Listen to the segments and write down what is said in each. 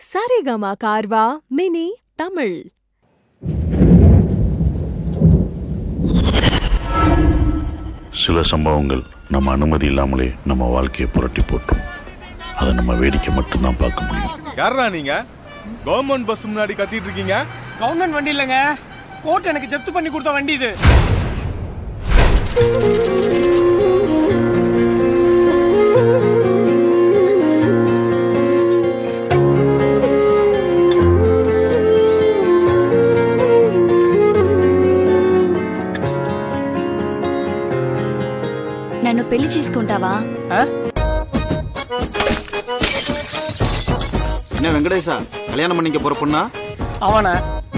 Saregama கார்வா mini Tamil சில சம்பவங்கள் நம்ம அனுமதி இல்லாமலே நம்ம வாழ்க்கையை புரட்டி போட்டோம் அதை நம்ம வேடிக்கை மட்டும்தான் பார்க்க முடியும் யாரா நீங்க கவர்மெண்ட் பஸ் முன்னாடி கத்திட்டு இருக்கீங்க கவர்மெண்ட் வண்டி இல்லைங்க கோர்ட் எனக்கு ஜப்து பண்ணி கொடுத்த வண்டி இது నన్ను పెళ్లి చేసుకుంటావా என்ன வெங்கடேசா கல்யாணம் பண்ணிக்க போற பொண்ணா அவன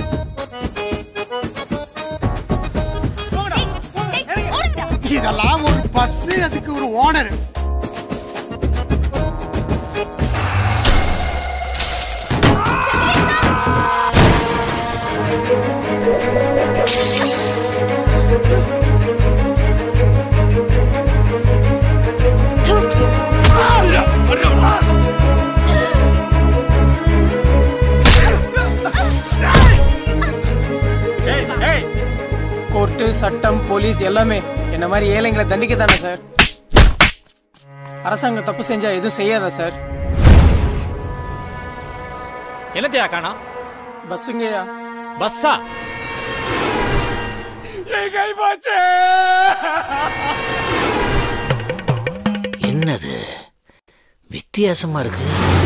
இதெல்லாம் ஒரு பஸ் அதுக்கு ஒரு ஓனர் கோர்ட்டு சட்டம் போலீஸ் எல்லாமே என்ன மாதிரி ஏழைங்களை தண்டிக்க தானே சார் அரசாங்கம் தப்பு செஞ்சா எதுவும் செய்யாதா சார் என்னத்தையா காணோம் பஸ்ஸுங்கய்யா பஸ்ஸா என் கை போச்சு என்னது வித்தியாசமா இருக்கு